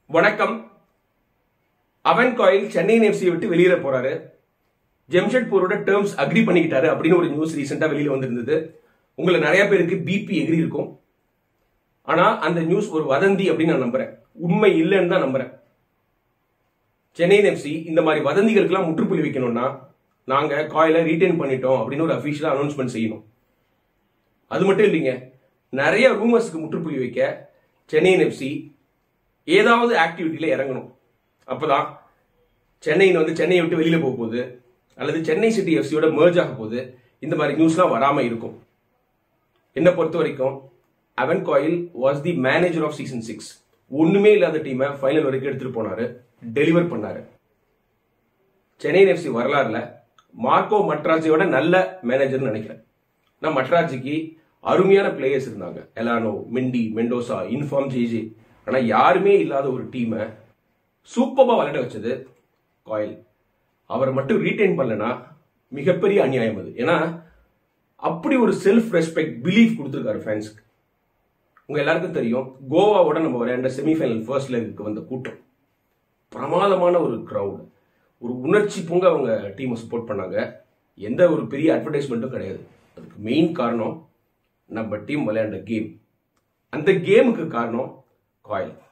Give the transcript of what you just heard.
வணக்கம் அவன் காயில் சென்னை எஃப்சியை விட்டு வெளியேற போறாரு ஜெம்ஷெட்பூரோட டேர்ம்ஸ் அக்ரி பண்ணிக்கிட்டாரு அப்படின்னு ஒரு நியூஸ் ரீசெண்டா வெளியில வந்திருந்தது உங்களை நிறைய பேருக்கு பிபி எகிரி இருக்கும் ஆனா அந்த நியூஸ் ஒரு வதந்தி அப்படின்னு நான் நம்புறேன் உண்மை இல்லைன்னு தான் நம்புறேன் சென்னை எஃப்சி இந்த மாதிரி வதந்திகளுக்கெல்லாம் முற்றுப்புள்ளி வைக்கணும்னா நாங்க காயில ரீட்டைன் பண்ணிட்டோம் அப்படின்னு ஒரு அபிஷியலா அனௌன்ஸ்மெண்ட் செய்யணும் அது மட்டும் இல்லைங்க நிறைய ரூமர்ஸ்க்கு முற்றுப்புள்ளி வைக்க சென்னை எஃப்சி ஏதாவது ஆக்டிவிட்டியில இறங்கணும் அப்பதான் சென்னையின் வந்து சென்னையை விட்டு வெளியில போக போகுது அல்லது சென்னை சிட்டி எஃப்சியோட merge ஆக போகுது இந்த மாதிரி நியூஸ்லாம் வராம இருக்கும் என்னை பொறுத்த வரைக்கும் அவன் Coyle was the manager of season six ஒண்ணுமே இல்லாத டீமை ஃபைனல் வரைக்கும் எடுத்துட்டு போனாரு டெலிவர் பண்ணாரு சென்னை எஃப்சி வரலாறுல மார்க்கோ மட்ராஜியோட நல்ல மேனேஜர்னு நினைக்கிறேன் நான் மட்ராஜிக்கு அருமையான பிளேயர்ஸ் இருந்தாங்க Elano Mendy Mendoza in form Jeje ஆனா யாருமே இல்லாத ஒரு டீமை சூப்பரா விளையாட வச்சது காயில் அவர் மட்டும் ரீட்டைன் பண்ணலனா மிகப்பெரிய அநியாயம் அது ஏன்னா அப்படி ஒரு செல்ஃப் ரெஸ்பெக்ட் பிலீஃப் கொடுத்துருக்காரு ஃபேன்ஸ்க்கு உங்க எல்லாருக்கும் தெரியும் கோவாவோட நம்ம விளையாண்ட செமிஃபைனல் ஃபர்ஸ்ட் லெக்கு வந்த கூட்டம் பிரமாதமான ஒரு கிரவுட் ஒரு உணர்ச்சி பொங்க அவங்க டீமை சப்போர்ட் பண்ணாங்க எந்த ஒரு பெரிய அட்வர்டைஸ்மெண்ட்டும் கிடையாது அதுக்கு மெயின் காரணம் நம்ம டீம் விளையாண்ட கேம் அந்த கேமுக்கு காரணம் காயில்